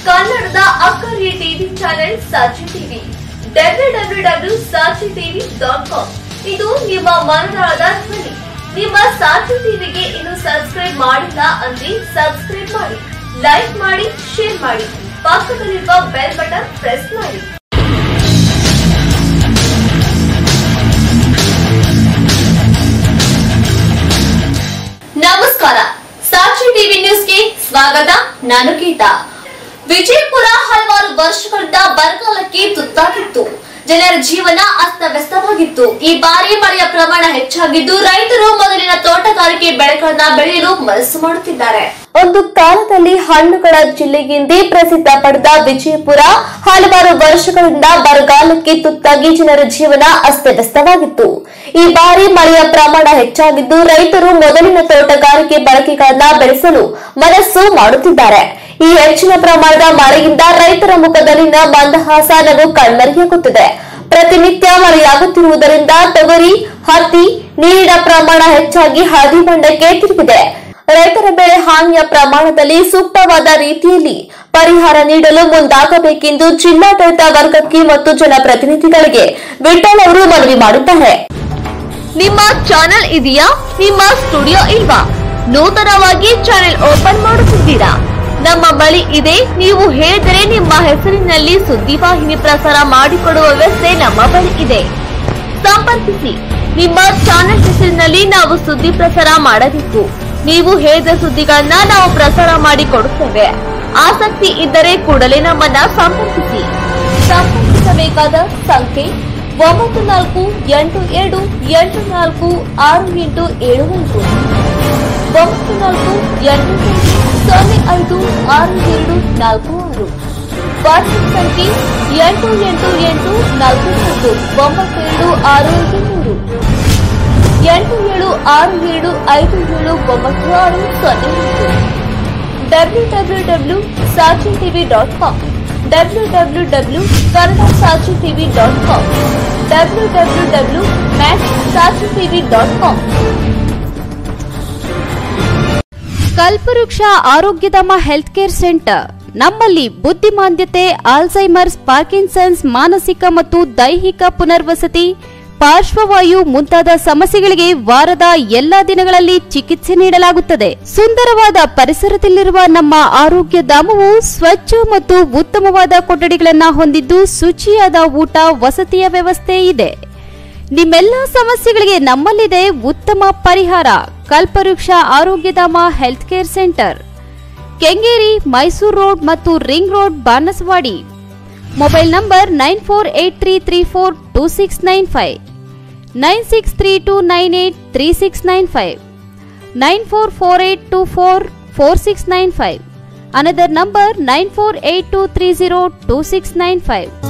ಕನ್ನಡದ ಅಕ್ಕರಿಯ TV channel Sakshi TV W W W Sakshi TV dot com ಇದು ನಿಮ್ಮ ಮನದಾಳದ ಧ್ವನಿ ನಿಮ್ಮ ಸಾಕ್ಷಿ ಟಿವಿಗೆ ಇನ್ನು ಸಬ್ಸ್ಕ್ರೈಬ್ ಮಾಡಿಲ್ಲ ಅಂದ್ರೆ ಸಬ್ಸ್ಕ್ರೈಬ್ ಮಾಡಿ ಲೈಕ್ ಮಾಡಿ ಶೇರ್ ಮಾಡಿ ಪಕ್ಕದಲ್ಲಿರುವ ಬೆಲ್ ಬಟನ್ ಪ್ರೆಸ್ ಮಾಡಿ ನಮಸ್ಕಾರ ಸಾಕ್ಷಿ ಟಿವಿ ನ್ಯೂಸ್ಗೆ ಸ್ವಾಗತ ನಾನು ಗೀತಾ ವಿಜಯಪುರ ಹಲವಾರು ವರ್ಷಗಳಿಂದ ಬರಗಾಲಕ್ಕೆ ತುತ್ತಾಗಿತ್ತು ಜನರ ಜೀವನ ಅಸ್ತವ್ಯಸ್ತವಾಗಿತ್ತು ಈ ಬಾರಿ ಮಳೆಯ ಪ್ರಮಾಣ ಹೆಚ್ಚಾಗಿದ್ದು ರೈತರು ಮೊದಲಿನ ತೋಟಗಾರಿಕೆ ಬೆಳೆಗಳನ್ನ ಬೆಳೆಯಲು ಮನಸ್ಸು ಮಾಡುತ್ತಿದ್ದಾರೆ ಒಂದು ಕಾಲದಲ್ಲಿ ಹಣ್ಣುಗಳ ಜಿಲ್ಲೆಗೆಂದೇ ಪ್ರಸಿದ್ಧ ಪಡೆದ ವಿಜಯಪುರ ಹಲವಾರು ವರ್ಷಗಳಿಂದ ಬರಗಾಲಕ್ಕೆ ತುತ್ತಾಗಿ ಜನರ ಜೀವನ ಅಸ್ತವ್ಯಸ್ತವಾಗಿತ್ತು ಈ ಬಾರಿ ಮಳೆಯ ಪ್ರಮಾಣ ಹೆಚ್ಚಾಗಿದ್ದು ರೈತರು ಮೊದಲಿನ ತೋಟಗಾರಿಕೆ ಬಳಕೆಗಳನ್ನ ಬೆಳೆಸಲು ಮನಸ್ಸು ಮಾಡುತ್ತಿದ್ದಾರೆ ಈ ಹೆಚ್ಚಿನ ಪ್ರಮಾಣದ ಮಳೆಯಿಂದ ರೈತರ ಮುಖದಲ್ಲಿನ ಮಂದಹಾಸ ನಗು ಕಣ್ಮರೆಯಾಗುತ್ತಿದೆ ಪ್ರತಿನಿತ್ಯ ಮಳೆಯಾಗುತ್ತಿರುವುದರಿಂದ ತೊಗರಿ ಹತ್ತಿ ನೀರಿನ ಪ್ರಮಾಣ ಹೆಚ್ಚಾಗಿ ಹಳದಿ ಬಣ್ಣಕ್ಕೆ ತಿರುಗಿದೆ ರೈತರ ಬೆಳೆ ಹಾನಿಯ ಪ್ರಮಾಣದಲ್ಲಿ ಸೂಕ್ತವಾದ ರೀತಿಯಲ್ಲಿ ಪರಿಹಾರ ನೀಡಲು ಮುಂದಾಗಬೇಕೆಂದು ಜಿಲ್ಲಾಡಳಿತ ವರ್ಗಕ್ಕೆ ಮತ್ತು ಜನಪ್ರತಿನಿಧಿಗಳಿಗೆ ವಿಠಲ್ ಅವರು ಮನವಿ ಮಾಡಿದ್ದಾರೆ ನಿಮ್ಮ ಚಾನೆಲ್ ಇದೆಯಾ ನಿಮ್ಮ ಸ್ಟುಡಿಯೋ ಇಲ್ವಾ ನೂತನವಾಗಿ ಚಾನೆಲ್ ಓಪನ್ ಮಾಡುತ್ತಿದ್ದೀರಾ ನಮ್ಮ ಬಳಿ ಇದೆ ನೀವು ಹೇಳಿದರೆ ನಿಮ್ಮ ಹೆಸರಿನಲ್ಲಿ ಸುದ್ದಿವಾಹಿನಿ ಪ್ರಸಾರ ಮಾಡಿಕೊಡುವ ವ್ಯವಸ್ಥೆ ನಮ್ಮ ಬಳಿ ಇದೆ ಸಂಪರ್ಕಿಸಿ ನಿಮ್ಮ ಚಾನೆಲ್ ಹೆಸರಿನಲ್ಲಿ ನಾವು ಸುದ್ದಿ ಪ್ರಸಾರ ಮಾಡಬೇಕು ನೀವು ಹೇಳಿದ ಸುದ್ದಿಗಳನ್ನ ನಾವು ಪ್ರಸಾರ ಮಾಡಿ ಕೊಡುತ್ತೇವೆ ಆಸಕ್ತಿ ಇದ್ದರೆ ಕೂಡಲೇ ನಮ್ಮನ್ನ ಸಂಪರ್ಕಿಸಿ ಸಂಪರ್ಕಿಸಬೇಕಾದ ಸಂಖ್ಯೆ ಒಂಬತ್ತು ನಾಲ್ಕು ಎಂಟು ಎರಡು ಎಂಟು ನಾಲ್ಕು ಆರು ಎಂಟು ಏಳು ಐದು ಒಂಬತ್ತು ನಾಲ್ಕು ಎಂಟು ಎಂಟು ಸೊನ್ನೆ ಐದು ಆರು ಎರಡು ನಾಲ್ಕು ಆರು ವಾಟ್ಸ್ಆಪ್ ಸಂಖ್ಯೆ ಎಂಟು ಎಂಟು ಎಂಟು ನಾಲ್ಕು ನಾಲ್ಕು ಒಂಬತ್ತು ಏಳು ಆರು ಐದು ಮೂರು ಎಂಟು ಏಳು ಆರು ಏಳು ಐದು ಏಳು ಒಂಬತ್ತು ಆರು ಸೊನ್ನೆ ಎಂಟು W W W Sakshi TV dot com W W W Kannada Sakshi TV dot com W W W max Sakshi TV dot com Kalpavriksha Arogyadhama health care centre ನಮ್ಮಲ್ಲಿ ಬುದ್ಧಿಮಾಂದ್ಯತೆ ಆಲ್ಝೈಮರ್ಸ್ ಪಾರ್ಕಿನ್ಸನ್ಸ್ ಮಾನಸಿಕ ಮತ್ತು ದೈಹಿಕ ಪುನರ್ವಸತಿ ಪಾರ್ಶ್ವವಾಯು ಮುಂತಾದ ಸಮಸ್ಯೆಗಳಿಗೆ ವಾರದ ಎಲ್ಲಾ ದಿನಗಳಲ್ಲಿ ಚಿಕಿತ್ಸೆ ನೀಡಲಾಗುತ್ತದೆ ಸುಂದರವಾದ ಪರಿಸರದಲ್ಲಿರುವ ನಮ್ಮ ಆರೋಗ್ಯ ಧಾಮವು ಸ್ವಚ್ಛ ಮತ್ತು ಉತ್ತಮವಾದ ಕೊಠಡಿಗಳನ್ನು ಹೊಂದಿದ್ದು ಶುಚಿಯಾದ ಊಟ ವಸತಿಯ ವ್ಯವಸ್ಥೆ ಇದೆ ನಿಮ್ಮೆಲ್ಲ ಸಮಸ್ಯೆಗಳಿಗೆ ನಮ್ಮಲ್ಲಿದೆ ಉತ್ತಮ ಪರಿಹಾರ Kalpavriksha Arogyadhama health care centre Kengeri Mysuru road ಮತ್ತು ring road Banaswadi mobile number nine four eight three three four two six nine five nine six three two nine eight three six nine five nine four four eight two four four six nine five another number nine four eight two three zero two six nine five